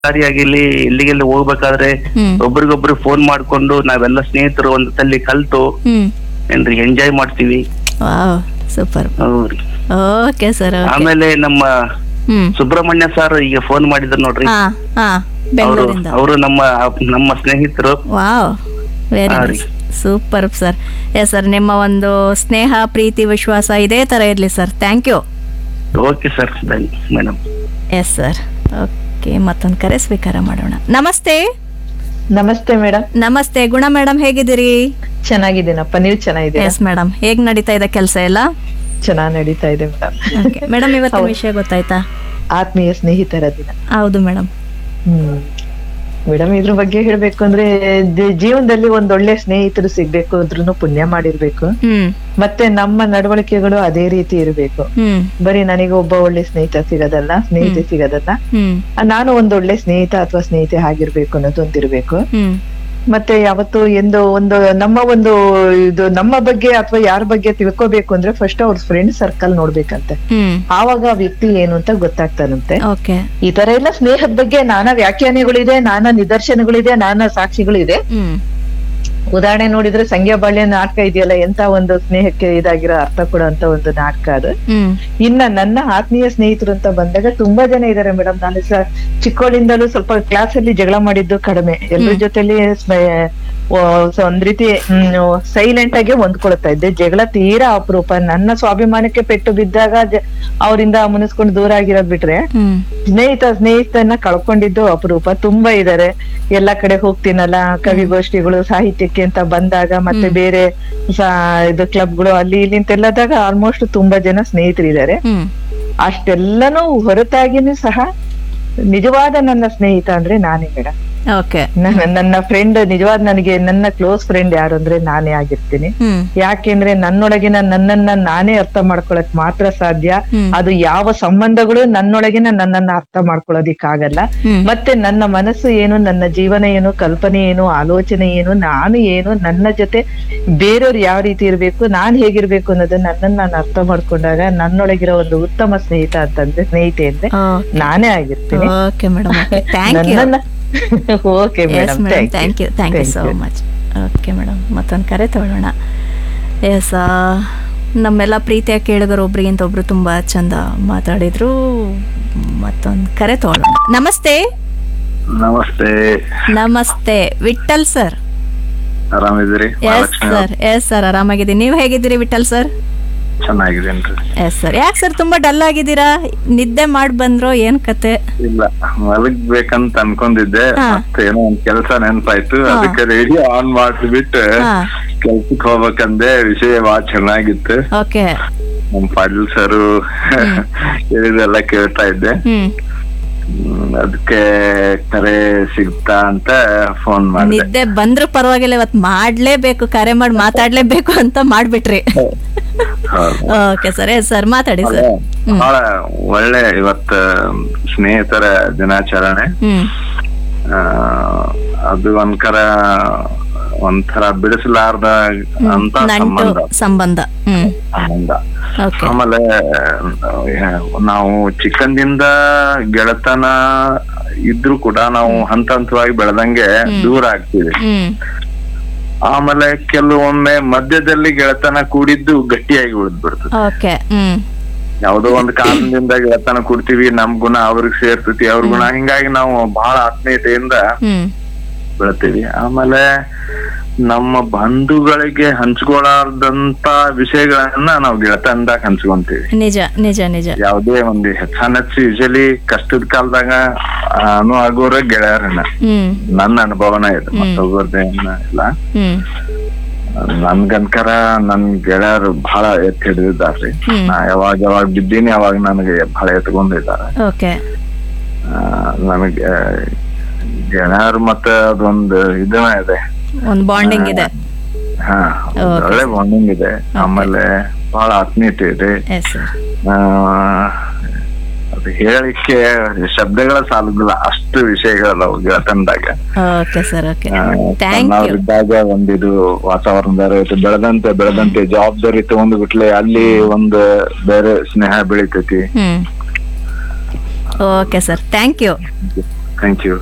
ಆಗಿರ್ಲಿ ಇಲ್ಲಿಗೆಲ್ಲ ಹೋಗ್ಬೇಕಾದ್ರೆ ಹ್ಮ್ ಒಬ್ರಿಗೊಬ್ರು ಫೋನ್ ಮಾಡ್ಕೊಂಡು ನಾವೆಲ್ಲ ಸ್ನೇಹಿತರು ಒಂದ್ ತಲ್ಲಿ ಕಲ್ತು ಹ್ಮ್ ಏನ್ರಿ ಎಂಜಾಯ್ ಮಾಡ್ತೀವಿ ವಾವ್ ಸೂಪರ್ ಹೌದ್ರಿ ಓಕೆ ಸರ್ ಓಕೆ ಆಮೇಲೆ ನಮ್ಮ ಹ್ಮ್ ಸುಬ್ರಹ್ಮಣ್ಯ ಸರ್ ಈಗ ಫೋನ್ ಮಾಡಿದ್ರು ನೋಡ್ರಿ ಹಾ ಹಾ ಅವರು ಬೆಂಗಳೂರಿಂದ ಅವರು ನಮ್ಮ ನಮ್ಮ ಸ್ನೇಹಿತರು ವಾವ್ ವೆರಿ ಹಾ nice super sir yes sir ನಿಮ್ಮ ಒಂದು ಸ್ನೇಹ ಪ್ರೀತಿ ವಿಶ್ವಾಸ ಇದೇ ತರ ಇರಲಿ sir thank you okay sir madam yes sir okay ಮತ್ತೊಂದು ಕರೆ ಸ್ವೀಕಾರ ಮಾಡೋಣ ನಮಸ್ತೆ ನಮಸ್ತೆ ಮೇಡಮ್ ನಮಸ್ತೆ ಗುಣ ಮೇಡಮ್ ಹೇಗಿದ್ದೀರಿ ಚೆನ್ನಾಗಿದ್ದೀನಪ್ಪ ನೀವು ಚೆನ್ನಾಗಿದ್ದೀರಾ ಎಸ್ ಮೇಡಮ್ ಹೇಗ್ ನಡೀತಾ ಇದೆ ಕೆಲಸ ಎಲ್ಲ ಚೆನ್ನಾಗಿ ನಡೀತಾ ಇದೆ ಮೇಡಮ್ ಮೇಡಮ್ ಇವತ್ತಿನ ಹೌದು. ವಿಷಯ ಗೊತ್ತಾಯ್ತಾ ಆತ್ಮೀಯ ಸ್ನೇಹಿತರ ದಿನ ಹೌದು ಮೇಡಮ್ ಹ್ಮ್ ಮೇಡಮ್ ಇದ್ರ ಬಗ್ಗೆ ಹೇಳ್ಬೇಕು ಅಂದ್ರೆ ಜೀ- ಜೀವನದಲ್ಲಿ ಒಂದೊಳ್ಳೆ ಸ್ನೇಹಿತರು ಸಿಗ್ಬೇಕು ಅಂದ್ರೂ ಪುಣ್ಯ ಮಾಡಿರ್ಬೇಕು ಹ್ಮ್ ಮತ್ತೆ ನಮ್ಮ ನಡವಳಿಕೆಗಳು ಅದೇ ರೀತಿ ಇರಬೇಕು ಹ್ಮ್ ಬರೀ ನನಗೆ ಒಬ್ಬ ಒಳ್ಳೆ ಸ್ನೇಹಿತ ಸಿಗೋದಲ್ಲ ಸ್ನೇಹಿತೆ ಸಿಗೋದಲ್ಲ ಹ್ಮ್ ಆ, ನಾನು ಒಂದೊಳ್ಳೆ ಸ್ನೇಹಿತ ಅಥವಾ ಸ್ನೇಹಿತೆ ಆಗಿರ್ಬೇಕು ಅನ್ನೋದೊಂದಿರ್ಬೇಕು ಹ್ಮ್ ಮತ್ತೆ ಯಾವತ್ತು ಎಂದು ಒಂದು ನಮ್ಮ ಒಂದು ಇದು ನಮ್ಮ ಬಗ್ಗೆ ಅಥವಾ ಯಾರ ಬಗ್ಗೆ ತಿಳ್ಕೊಬೇಕು ಅಂದ್ರೆ ಫಸ್ಟ್ ಅವ್ರ ಫ್ರೆಂಡ್ ಸರ್ಕಲ್ ನೋಡ್ಬೇಕಂತೆ ಹ್ಮ್ ಆವಾಗ ಆ ವ್ಯಕ್ತಿ ಏನು ಅಂತ ಗೊತ್ತಾಗ್ತಾನಂತೆ ಓಕೆ ಈ ತರ ಎಲ್ಲ ಸ್ನೇಹದ ಬಗ್ಗೆ ನಾನಾ ವ್ಯಾಖ್ಯಾನಗಳಿದೆ ನಾನಾ ನಿದರ್ಶನಗಳಿದೆ ನಾನಾ ಸಾಕ್ಷಿಗಳಿದೆ ಹ್ಮ್ ಉದಾಹರಣೆ ನೋಡಿದ್ರೆ ಸಂಖ್ಯಾ ಬಾಳ್ಯ ನಾಟಕ ಇದೆಯಲ್ಲ ಎಂತ ಒಂದು ಸ್ನೇಹಕ್ಕೆ ಇದಾಗಿರೋ ಅರ್ಥ ಕೊಡುವಂತ ಒಂದು ನಾಟಕ ಅದು ಹ್ಮ್ ಇನ್ನ ನನ್ನ ಆತ್ಮೀಯ ಸ್ನೇಹಿತರು ಅಂತ ಬಂದಾಗ ತುಂಬಾ ಜನ ಇದಾರೆ ಮೇಡಮ್ ನಾನು ಸ- ಚಿಕ್ಕವಳಿಂದಲೂ ಸ್ವಲ್ಪ ಕ್ಲಾಸ್ ಅಲ್ಲಿ ಜಗಳ ಮಾಡಿದ್ದು ಕಡಿಮೆ ಎಲ್ಲರ ಜೊತೆಲಿ ಸ್ಮ- ಓ, ಸೊ ಒಂದ್ ರೀತಿ ಸೈಲೆಂಟ್ ಆಗಿ ಹೊಂದ್ಕೊಳ್ತಾ ಇದ್ದೆ ಜಗಳ ತೀರಾ ಅಪರೂಪ ನನ್ನ ಸ್ವಾಭಿಮಾನಕ್ಕೆ ಪೆಟ್ಟು ಬಿದ್ದಾಗ ಜ- ಅವರಿಂದ ಮುನಿಸ್ಕೊಂಡು ದೂರ ಆಗಿರೋದ್ ಬಿಟ್ರೆ ಹ್ಮ್ ಸ್ನೇಹಿತ ಸ್ನೇಹಿತನ ಕಳ್ಕೊಂಡಿದ್ದು ಅಪರೂಪ ತುಂಬಾ ಇದಾರೆ ಎಲ್ಲಾ ಕಡೆ ಹೋಗ್ತೀನಲ್ಲ ಕವಿಗೋಷ್ಠಿಗಳು ಸಾಹಿತ್ಯಕ್ಕೆ ಅಂತ ಬಂದಾಗ ಮತ್ತೆ ಬೇರೆ ಸಾ- ಇದು ಕ್ಲಬ್ಗಳು ಅಲ್ಲಿ ಇಲ್ಲಿ ಅಂತೆಲ್ಲದಾಗ ಆಲ್ಮೋಸ್ಟ್ ತುಂಬಾ ಜನ ಸ್ನೇಹಿತರಿದ್ದಾರೆ ಹ್ಮ್ ಅಷ್ಟೆಲ್ಲನೂ ಹೊರತಾಗಿನೂ ಸಹ ನಿಜವಾದ ನನ್ನ ಸ್ನೇಹಿತ ಅಂದ್ರೆ ನಾನೇ ಮೇಡಮ್ ಓಕೆ ನನ್ನ ನನ್ನ ಫ್ರೆಂಡ್ ನಿಜವಾದ ನನಗೆ ನನ್ನ ಕ್ಲೋಸ್ ಫ್ರೆಂಡ್ ಯಾರು ಅಂದ್ರೆ ನಾನೇ ಆಗಿರ್ತೀನಿ ಹ್ಮ್ ಯಾಕೆಂದ್ರೆ ನನ್ನೊಳಗಿನ ನನ್ನನ್ನ ನಾನೇ ಅರ್ಥ ಮಾಡ್ಕೊಳಕ್ ಮಾತ್ರ ಸಾಧ್ಯ ಹ್ಮ್. ಅದು ಯಾವ ಸಂಬಂಧಗಳು ನನ್ನೊಳಗಿನ ನನ್ನನ್ನ ಅರ್ಥ ಮಾಡ್ಕೊಳ್ಳೋದಿಕ್ಕಾಗಲ್ಲ ಹ್ಮ್ ಮತ್ತೆ ನನ್ನ ಮನಸ್ಸು ಏನು ನನ್ನ ಜೀವನ ಏನು ಕಲ್ಪನೆ ಏನು ಆಲೋಚನೆ ಏನು ನಾನು ಏನು ನನ್ನ ಜೊತೆ ಬೇರೆಯವ್ರು ಯಾವ ರೀತಿ ಇರ್ಬೇಕು ನಾನ್ ಹೇಗಿರ್ಬೇಕು ಅನ್ನೋದನ್ನ ನನ್ನನ್ನ ನಾನು ಅರ್ಥ ಮಾಡ್ಕೊಂಡಾಗ ನನ್ನೊಳಗಿರೋ ಒಂದು ಉತ್ತಮ ಸ್ನೇಹಿತ ಅಂತಂದ್ರೆ ಸ್ನೇಹಿತೆ ಅಂದ್ರೆ ನಾನೇ ಆಗಿರ್ತೀನಿ okay madam okay thank you ನನ್ನನ್ನ okay yes madam madam thank you thank you so much okay madam ಮತ್ತೊಂದು ಕರೆ ತಗೊಳ್ಳೋಣ ಎಸ್ ನಮ್ಮೆಲ್ಲ ಪ್ರೀತಿಯ ಕೇಳಿಗರು ಒಬ್ರಿಗಿಂತ ಒಬ್ರು ತುಂಬ ಚಂದ ಮಾತಾಡಿದ್ರು ಮತ್ತೊಂದು ಕರೆ ತಗೊಳ್ಳೋಣ ನಮಸ್ತೆ ನಮಸ್ತೆ ನಮಸ್ತೆ ವಿಠಲ್ ಸರ್ ಆರಾಮಿದ್ದೀರಿ ಎಸ್ ಸರ್ ಎಸ್ ಸರ್ ಆರಾಮಾಗಿದ್ದೀನಿ ನೀವು ಹೇಗಿದ್ದೀರಿ ವಿಠಲ್ ಸರ್ ಚೆನ್ನಾಗಿದ್ದೇನ್ರಿ ಎಸ್ ಸರ್ ಯಾಕೆ ಸರ್ ತುಂಬ ಡಲ್ ಆಗಿದ್ದೀರಾ ನಿದ್ದೆ ಮಾಡಿ ಬಂದ್ರೋ ಏನು ಕತೆ ಇಲ್ಲ ಮಲಗ್ಬೇಕಂತ ಅನ್ಕೊಂಡಿದ್ದೆ ಹಾ. ಮತ್ತೆ ಏನೋ ಒಂದ್ ಕೆಲ್ಸ ನೆನ್ಪಾಯ್ತು ಹಾ. ಅದಕ್ಕೆ ರೇಡಿಯೋ ಆನ್ ಮಾಡ್ಬಿಟ್ಟು ಹಾ ಕೆಲ್ಸಕ್ಕೆ ಹೋಗ್ಬೇಕಂದೆ ವಿಷಯ ಬಹಳ ಚೆನ್ನಾಗಿತ್ತು ಓಕೆ ನಮ್ ಪಾಟೀಲ್ ಸರು ಹೇಳಿದೆಲ್ಲ ಕೇಳ್ತಾ ಇದ್ದೆ ಹ್ಮ್ ಹ್ಮ್, ಅದಕ್ಕೆ ಕರೆ ಸಿಗ್ತಾ ಅಂತ ಫೋನ್ ಮಾಡಿದೆ ನಿದ್ದೆ ಬಂದ್ರೂ ಪರವಾಗಿಲ್ಲ ಇವತ್ತು ಮಾಡ್ಲೇಬೇಕು ಕರೆ ಮಾಡಿ ಮಾತಾಡ್ಲೇಬೇಕು ಅಂತ ಮಾಡ್ಬಿಟ್ರಿ ಹೌದು. ಓಕೆ ಸರ್ ಎಸ್ ಸರ್ ಮಾತಾಡಿ ಸರ್ ಹ್ಮ್. ಬಹಳ ಒಳ್ಳೆ ಇವತ್ತ ಸ್ನೇಹಿತರ ದಿನಾಚರಣೆ ಹ್ಮ್ ಆ, ಅದು ಒಂದ್ಕರ ಒಂಥರ ಬಿಡಿಸಲಾರ್ದ ಅಂತ ನಂಟು ಸಂಬಂಧ ಸಂಬಂಧ ಹ್ಮ್ ಸಂಬಂಧ ಓಕೆ ಆಮೇಲೆ ಆ, ನಾವು ಚಿಕ್ಕಂದಿಂದ ಗೆಳತನ ಇದ್ರು ಕೂಡ ನಾವು ಹಂತ ಹಂತವಾಗಿ ಬೆಳೆದಂಗೆ ದೂರ ಆಗ್ತೀವಿ ಹ್ಮ್ ಆಮೇಲೆ ಕೆಲವೊಮ್ಮೆ ಮಧ್ಯದಲ್ಲಿ ಗೆಳತನ ಕೂಡಿದ್ದು ಗಟ್ಟಿಯಾಗಿ ಉಳಿದ್ಬಿಡ್ತದೆ ಓಕೆ ಹ್ಮ್ ಯಾವುದೋ ಒಂದು ಕಾರಣದಿಂದ ಗೆಳತನ ಕೂಡ್ತೀವಿ ನಮ್ ಗುಣ ಅವ್ರಿಗೆ ಸೇರ್ತೈತಿ ಅವ್ರ ಗುಣ ಹಿಂಗಾಗಿ ನಾವು ಬಹಳ ಆತ್ಮೀಯತೆಯಿಂದ ಹ್ಮ್ ಬೆಳಿತೀವಿ ಆಮೇಲೆ ನಮ್ಮ ಬಂಧುಗಳಿಗೆ ಹಂಚ್ಕೊಳಾರ್ದಂತ ವಿಷಯಗಳನ್ನ ನಾವು ಗೆಳತನದಾಗ ಹಂಚ್ಕೊಂತೀವಿ ನಿಜ ನಿಜ ನಿಜ ಯಾವುದೇ ಒಂದು ಹೆಚ್ಚಾನೆಚ್ಚು ಯೂಶಲಿ ಕಷ್ಟದ ಕಾಲದಾಗ ಅನು ಆಗೋರ ಗೆಳೆಯರನ್ನ ಹ್ಮ್ ನನ್ನ ಅನುಭವನ ಇದು ಮತ್ತೊಬ್ಬರದೇನ ಇಲ್ಲ ಹ್ಮ್ ನನ್ಗನ್ಕರ ನನ್ ಗೆಳೆಯರು ಬಹಳ ಎತ್ತಿ ಹಿಡಿದಿದ್ದಾರ್ರಿ ಹ್ಮ್. ನಾ ಯಾವಾಗ ಯಾವಾಗ ಬಿದ್ದೀನಿ ಅವಾಗ ನನಗೆ ಬಹಳ ಎತ್ಕೊಂಡಿದ್ದಾರೆ ಓಕೆ ಆ, ನನಗೆ ಗೆಳೆಯರು ಮತ್ತೆ ಅದೊಂದು ಇದನ್ನ ಇದೆ ಒಂದು ಬಾಂಡಿಂಗ್ ಇದೆ ಹಾ ಒಂದು Okay. ಒಳ್ಳೆ ಬಾಂಡಿಂಗ್ ಇದೆ ಆಮೇಲೆ ಬಹಳ ಆತ್ಮೀಯತೆ ಇದೆ ಎಸ್ ಸರ್ ಆ, ಅದು ಹೇಳಿಕ್ಕೆ ಶಬ್ದಗಳ ಸಾಲುದಿಲ್ಲ ಅಷ್ಟು ವಿಷಯಗಳದಾವು ಗೆಳತನದಾಗ ಓಕೆ ಸರ್ ಓಕೆ ಆ, ಥ್ಯಾಂಕ್ ಯು ಸಣ್ಣವರಿದ್ದಾಗ ಒಂದಿದು ವಾತಾವರಣದಾರ ಇತ್ತು ಬೆಳೆದಂತೆ ಬೆಳೆದಂತೆ ಜವಾಬ್ದಾರಿ ತಗೊಂಡು ಬಿಟ್ಲೆ ಅಲ್ಲಿ ಒಂದು ಬೇರೆ ಸ್ನೇಹ ಬೆಳಿತೈತಿ ಹ್ಮ್ okay sir thank you thank you